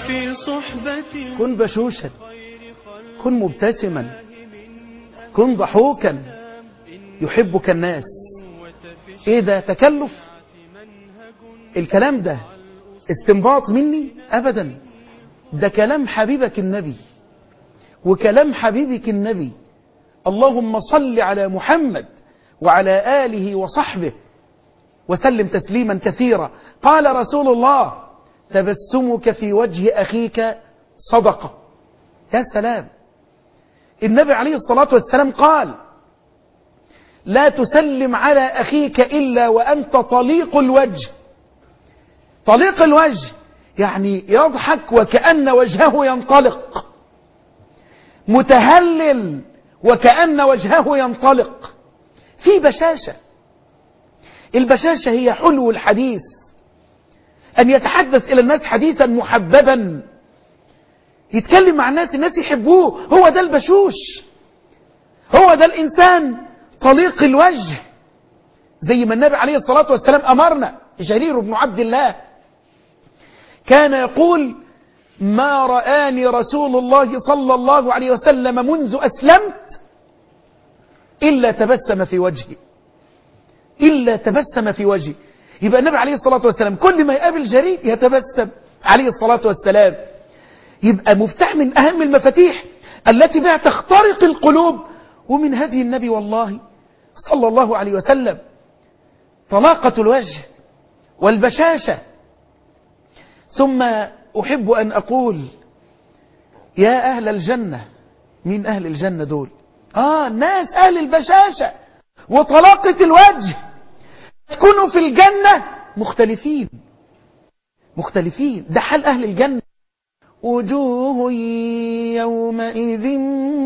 في صحبة كن بشوشا كن مبتسما كن ضحوكا يحبك الناس ايه ده تكلف الكلام ده استنباط مني ابدا ده كلام حبيبك النبي وكلام حبيبك النبي اللهم صل على محمد وعلى آله وصحبه وسلم تسليما كثيرا قال رسول الله تبسمك في وجه أخيك صدقة يا سلام النبي عليه الصلاة والسلام قال لا تسلم على أخيك إلا وأنت طليق الوجه طليق الوجه يعني يضحك وكأن وجهه ينطلق متهلل وكأن وجهه ينطلق في بشاشة البشاشة هي حلو الحديث أن يتحدث إلى الناس حديثا محببا يتكلم مع الناس الناس يحبوه هو ده البشوش هو ده الإنسان طليق الوجه زي ما النبي عليه الصلاة والسلام أمرنا جرير بن عبد الله كان يقول ما رآني رسول الله صلى الله عليه وسلم منذ أسلمت إلا تبسم في وجهي إلا تبسم في وجهي يبقى النبي عليه الصلاة والسلام كل ما يقابل جرير يتبسم عليه الصلاة والسلام يبقى مفتاح من أهم المفاتيح التي بها تخترق القلوب ومن هدي النبي والله صلى الله عليه وسلم طلاقة الوجه والبشاشة ثم أحب أن أقول يا أهل الجنة مين أهل الجنة دول آه ناس أهل البشاشة وطلاقة الوجه تكونوا في الجنة مختلفين مختلفين ده حال أهل الجنة وجوه يومئذ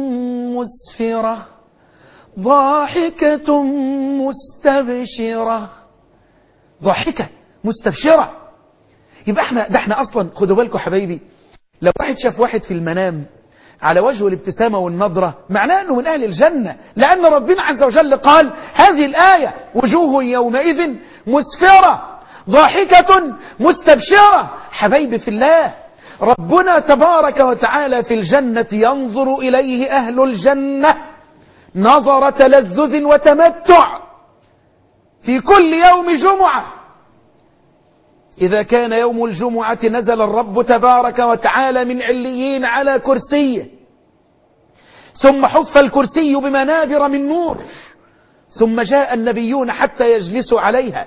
مسفرة ضاحكة مستبشرة ضاحكة مستبشرة يبقى احنا ده احنا اصلا خدوا بالكم حبايبي لو واحد شاف واحد في المنام على وجهه الابتسامة والنظرة معناه أنه من أهل الجنة لأن ربنا عز وجل قال هذه الآية وجوه يومئذ مسفرة ضاحكة مستبشرة حبايبي في الله ربنا تبارك وتعالى في الجنة ينظر إليه أهل الجنة نظر تلذذ وتمتع في كل يوم جمعة إذا كان يوم الجمعة نزل الرب تبارك وتعالى من عليين على كرسيه ثم حف الكرسي بمنابر من نور ثم جاء النبيون حتى يجلسوا عليها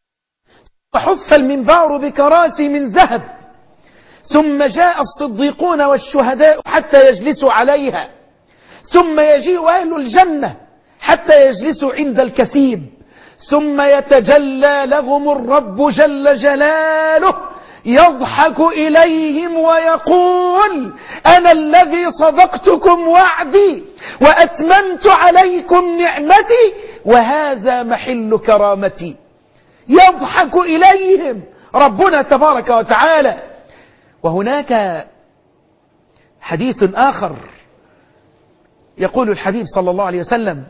وحف المنبار بكراسي من ذهب ثم جاء الصديقون والشهداء حتى يجلسوا عليها ثم يجيء أهل الجنة حتى يجلسوا عند الكثيب ثم يتجلى لهم الرب جل جلاله يضحك إليهم ويقول أنا الذي صدقتكم وعدي وأتممت عليكم نعمتي وهذا محل كرامتي يضحك إليهم ربنا تبارك وتعالى وهناك حديث آخر يقول الحبيب صلى الله عليه وسلم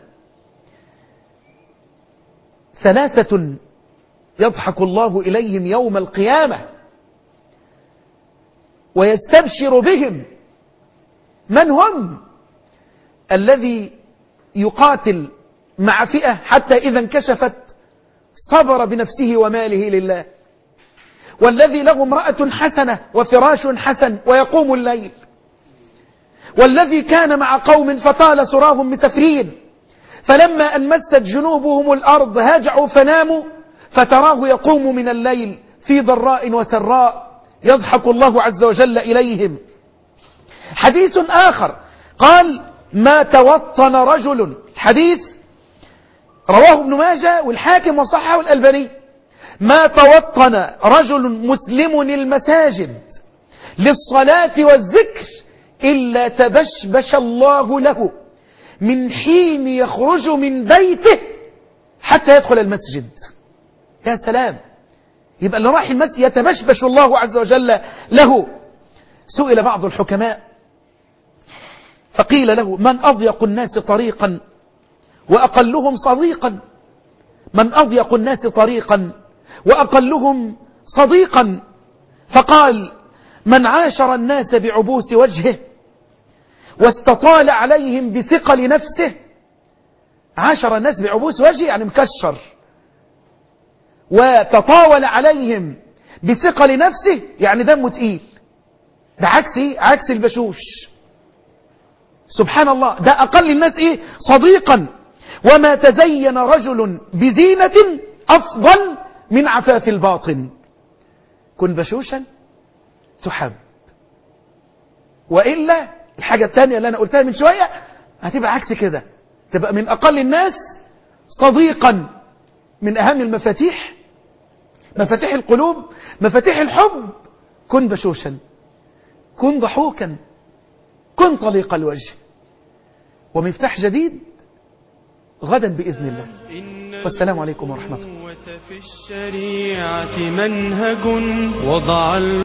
ثلاثة يضحك الله إليهم يوم القيامة ويستبشر بهم من هم الذي يقاتل مع فئة حتى إذا انكشفت صبر بنفسه وماله لله والذي له امرأة حسنة وفراش حسن ويقوم الليل والذي كان مع قوم فطال سراهم مسافرين فلما أن مست جنوبهم الأرض هاجعوا فناموا فتراه يقوم من الليل في ضراء وسراء يضحك الله عز وجل إليهم حديث آخر قال ما توطن رجل حديث رواه ابن ماجه والحاكم وصححه الألباني ما توطن رجل مسلم المساجد للصلاة والذكر إلا تبشبش الله له من حين يخرج من بيته حتى يدخل المسجد يا سلام يبقى اللي راح المسجد يتبشبش الله عز وجل له سئل بعض الحكماء فقيل له من أضيق الناس طريقا وأقلهم صديقا من أضيق الناس طريقا وأقلهم صديقا فقال من عاشر الناس بعبوس وجهه واستطال عليهم بثقل نفسه عاشر الناس بعبوس وجهه يعني مكشر وتطاول عليهم بثقل نفسه يعني دمه تقيل ده عكس ايه عكس البشوش سبحان الله ده اقل الناس ايه صديقا وما تزين رجل بزينة افضل من عفاف الباطن كن بشوشا تحب وإلا الحاجة الثانية اللي أنا قلتها من شوية هتبقى عكس كده تبقى من أقل الناس صديقا من أهم المفاتيح مفاتيح القلوب مفاتيح الحب كن بشوشا كن ضحوكا كن طليق الوجه ومفتاح جديد غدا بإذن الله والسلام عليكم ورحمة الله في الشريعة منهج وضع